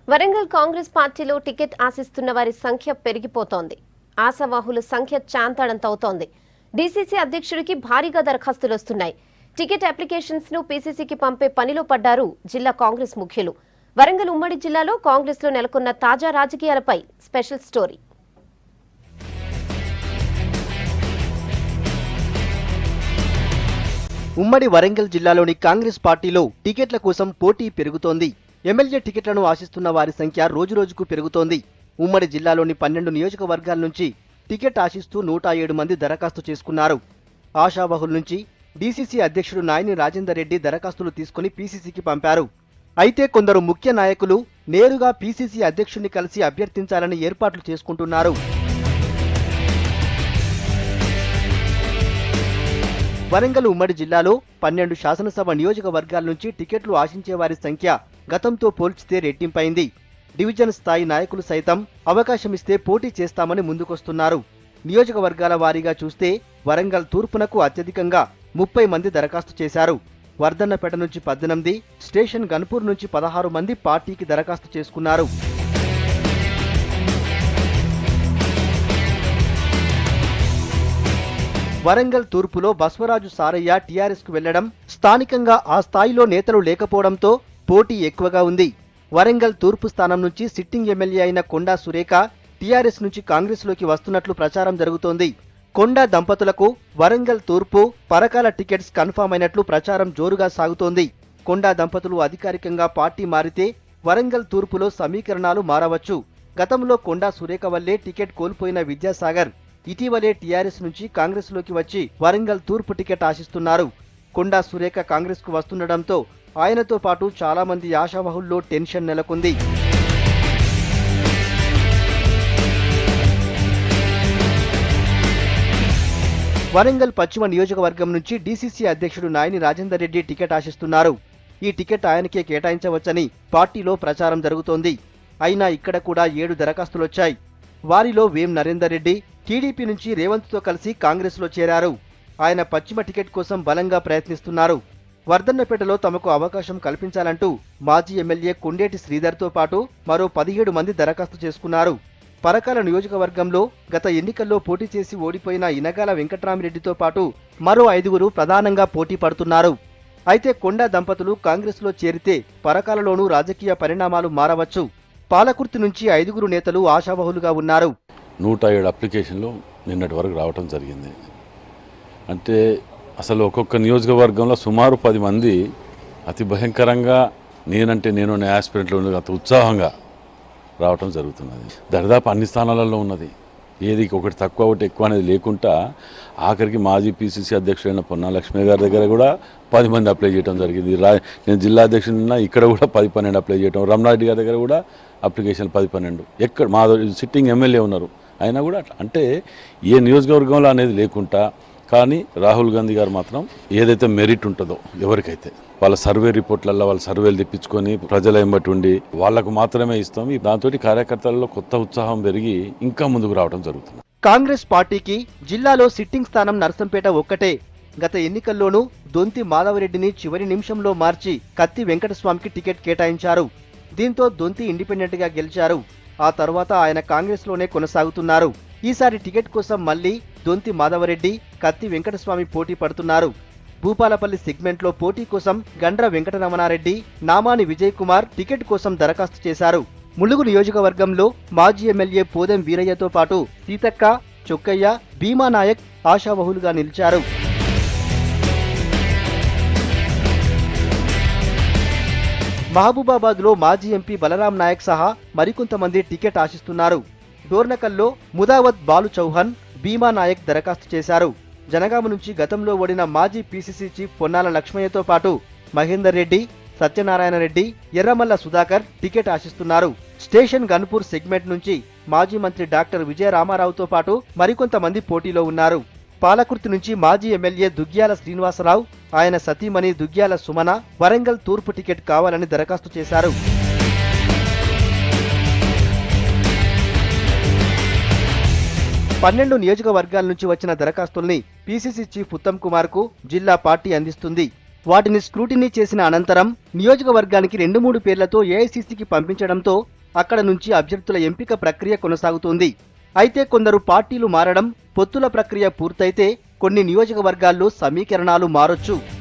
వరంగల్ కాంగ్రెస్ పార్టీలో టికెట్ ఆశిస్తున్న వారి సంఖ్య పెరిగిపోతోంది ఆశావాహుల సంఖ్య చాంతాడంతవుతోంది డీసీసీ అధ్యక్షుడికి భారీగా దరఖాస్తులు వస్తున్నాయి టికెట్ అప్లికేషన్స్ ను పీసీసీకి పంపే పనిలో పడ్డారు జిల్లా కాంగ్రెస్ ముఖ్యులు వరంగల్ ఉమ్మడి జిల్లాలో కాంగ్రెస్ లో నెలకొన్న తాజా రాజకీయాలపై స్పెషల్ స్టోరీ ఉమ్మడి వరంగల్ జిల్లాలోని కాంగ్రెస్ పార్టీలో టికెట్ల కోసం పోటీ పెరుగుతోంది ఎమ్మెల్యే టికెట్లను ఆశిస్తున్న వారి సంఖ్య రోజురోజుకు పెరుగుతోంది ఉమ్మడి జిల్లాలోని పన్నెండు నియోజకవర్గాల నుంచి టికెట్ ఆశిస్తూ నూట ఏడు మంది దరఖాస్తు చేసుకున్నారు ఆశావహుల నుంచి డీసీసీ అధ్యక్షుడు నాయని రాజేందర్ రెడ్డి దరఖాస్తులు తీసుకుని పీసీసీకి పంపారు అయితే కొందరు ముఖ్య నాయకులు నేరుగా పీసీసీ అధ్యక్షుడిని కలిసి అభ్యర్థించాలని ఏర్పాట్లు చేసుకుంటున్నారు వరంగల్ ఉమ్మడి జిల్లాలో పన్నెండు శాసనసభ నియోజకవర్గాల నుంచి టికెట్లు ఆశించే వారి సంఖ్య గతంతో పోల్చితే రెట్టింపైంది డివిజన్ స్థాయి నాయకులు సైతం అవకాశమిస్తే పోటీ చేస్తామని ముందుకొస్తున్నారు నియోజకవర్గాల వారీగా చూస్తే వరంగల్ తూర్పునకు అత్యధికంగా ముప్పై మంది దరఖాస్తు చేశారు వర్ధన్నపేట నుంచి పద్దెనిమిది స్టేషన్ గన్పూర్ నుంచి పదహారు మంది పార్టీకి దరఖాస్తు చేసుకున్నారు వరంగల్ తూర్పులో బస్వరాజు సారయ్య టీఆర్ఎస్ కు వెళ్లడం స్థానికంగా ఆ స్థాయిలో నేతలు లేకపోవడంతో పోటీ ఎక్కువగా ఉంది వరంగల్ తూర్పు స్థానం నుంచి సిట్టింగ్ ఎమ్మెల్యే అయిన కొండా సురేఖ టీఆర్ఎస్ నుంచి కాంగ్రెస్ లోకి వస్తున్నట్లు ప్రచారం జరుగుతోంది కొండా దంపతులకు వరంగల్ తూర్పు పరకాల టికెట్స్ కన్ఫామ్ అయినట్లు ప్రచారం జోరుగా సాగుతోంది కొండా దంపతులు అధికారికంగా పార్టీ మారితే వరంగల్ తూర్పులో సమీకరణాలు మారవచ్చు గతంలో కొండా సురేఖ వల్లే టికెట్ కోల్పోయిన విద్యాసాగర్ ఇటీవలే టీఆర్ఎస్ నుంచి కాంగ్రెస్ లోకి వచ్చి వరంగల్ తూర్పు టికెట్ ఆశిస్తున్నారు కొండా సురేఖ కాంగ్రెస్ కు వస్తుండటంతో ఆయనతో పాటు చాలా మంది ఆశావహుల్లో టెన్షన్ నెలకొంది వరంగల్ పశ్చిమ నియోజకవర్గం నుంచి డీసీసీ అధ్యక్షుడు నాయని రాజేందర్ రెడ్డి టికెట్ ఆశిస్తున్నారు ఈ టికెట్ ఆయనకే కేటాయించవచ్చని పార్టీలో ప్రచారం జరుగుతోంది అయినా ఇక్కడ కూడా ఏడు దరఖాస్తులొచ్చాయి వారిలో వేం నరేందర్ రెడ్డి టీడీపీ నుంచి రేవంత్తో కలిసి కాంగ్రెస్లో చేరారు ఆయన పశ్చిమ టికెట్ కోసం బలంగా ప్రయత్నిస్తున్నారు వర్ధన్నపేటలో తమకు అవకాశం కల్పించాలంటూ మాజీ ఎమ్మెల్యే కొండేటి శ్రీధర్తో పాటు మరో పదిహేడు మంది దరఖాస్తు చేసుకున్నారు పరకాల నియోజకవర్గంలో గత ఎన్నికల్లో పోటీ చేసి ఓడిపోయిన ఇనగాల వెంకట్రామిరెడ్డితో పాటు మరో ఐదుగురు ప్రధానంగా పోటీ పడుతున్నారు అయితే కొండా దంపతులు కాంగ్రెస్లో చేరితే పరకాలలోనూ రాజకీయ పరిణామాలు మారవచ్చు పాలకుర్తి నుంచి ఐదుగురు నేతలు ఆశావహులుగా ఉన్నారు నూట ఏడు అప్లికేషన్లు నిన్నటి వరకు రావటం జరిగింది అంటే అసలు ఒక్కొక్క నియోజకవర్గంలో సుమారు పది మంది అతి భయంకరంగా నేనంటే నేను అనే ఆస్పిరెంట్లు ఉన్నది అంత ఉత్సాహంగా రావటం జరుగుతున్నది దరిదాపు అన్ని స్థానాలలో ఉన్నది ఏది ఒకటి తక్కువ ఒకటి ఎక్కువ అనేది లేకుండా ఆఖరికి మాజీ పీసీసీ అధ్యక్షుడైన పొన్నా లక్ష్మి గారి దగ్గర కూడా పది మంది అప్లై చేయడం జరిగింది రా నేను జిల్లా అధ్యక్షుడిన ఇక్కడ కూడా పది పన్నెండు అప్లై చేయడం రమణారెడ్డి గారి దగ్గర కూడా అప్లికేషన్ పది పన్నెండు ఎక్కడ మా సిట్టింగ్ ఎమ్మెల్యే ఉన్నారు అయినా కూడా అట్లా అంటే ఏ నియోజకవర్గంలో అనేది లేకుండా కానీ రాహుల్ గాంధీ గారు మాత్రం ఏదైతే మెరిట్ ఉంటుందో ఎవరికైతే వాళ్ళ సర్వే రిపోర్ట్లలో వాళ్ళ సర్వేలు తెప్పించుకొని ప్రజల ఎంబటి ఉండి వాళ్ళకు మాత్రమే ఇస్తాం ఈ దాంతో కార్యకర్తలలో కొత్త ఉత్సాహం పెరిగి ఇంకా ముందుకు రావడం జరుగుతుంది కాంగ్రెస్ పార్టీకి జిల్లాలో సిట్టింగ్ స్థానం నర్సంపేట ఒక్కటే గత ఎన్నికల్లోనూ దొంతి మాధవరెడ్డిని చివరి నిమిషంలో మార్చి కత్తి వెంకటస్వామికి టికెట్ కేటాయించారు దీంతో దొంతి ఇండిపెండెంట్ గా గెలిచారు ఆ తర్వాత ఆయన కాంగ్రెస్ లోనే కొనసాగుతున్నారు ఈసారి టికెట్ కోసం మళ్లీ దొంతి మాధవరెడ్డి కత్తి వెంకటస్వామి పోటీ పడుతున్నారు భూపాలపల్లి సెగ్మెంట్లో పోటీ కోసం గండ్ర వెంకటరమణారెడ్డి నామాని విజయ్ కుమార్ టికెట్ కోసం దరఖాస్తు చేశారు ములుగు నియోజకవర్గంలో మాజీ ఎమ్మెల్యే పోదెం వీరయ్యతో పాటు సీతక్క చొక్కయ్య భీమా నాయక్ ఆశావహులుగా నిలిచారు మహబూబాబాద్ లో మాజీ ఎంపీ బలరాం నాయక్ సహా మరికొంతమంది టికెట్ ఆశిస్తున్నారు డోర్నకల్లో ముదావత్ బాలు చౌహాన్ భీమా నాయక్ దరఖాస్తు చేశారు జనగామ నుంచి గతంలో ఓడిన మాజీ పీసీసీ చీఫ్ పొన్నాల లక్ష్మయ్యతో పాటు మహేందర్ రెడ్డి సత్యనారాయణ రెడ్డి ఎర్రమల్ల సుధాకర్ టికెట్ ఆశిస్తున్నారు స్టేషన్ గన్పూర్ సెగ్మెంట్ నుంచి మాజీ మంత్రి డాక్టర్ విజయ రామారావుతో పాటు మరికొంతమంది పోటీలో ఉన్నారు పాలకుర్తి నుంచి మాజీ ఎమ్మెల్యే దుగ్గ్యాల శ్రీనివాసరావు ఆయన సతీమణి దుగ్గ్యాల సుమన వరంగల్ తూర్పు టికెట్ కావాలని దరఖాస్తు చేశారు పన్నెండు నియోజకవర్గాల నుంచి వచ్చిన దరఖాస్తుల్ని పీసీసీ చీఫ్ ఉత్తమ్ కుమార్ కు జిల్లా పార్టీ అందిస్తుంది వాటిని స్క్రూటినీ చేసిన అనంతరం నియోజకవర్గానికి రెండు మూడు పేర్లతో ఏఐసీసీకి పంపించడంతో అక్కడ నుంచి అభ్యర్థుల ఎంపిక ప్రక్రియ కొనసాగుతోంది అయితే కొందరు పార్టీలు మారడం పొత్తుల ప్రక్రియ పూర్తయితే కొన్ని నియోజకవర్గాల్లో సమీకరణాలు మారొచ్చు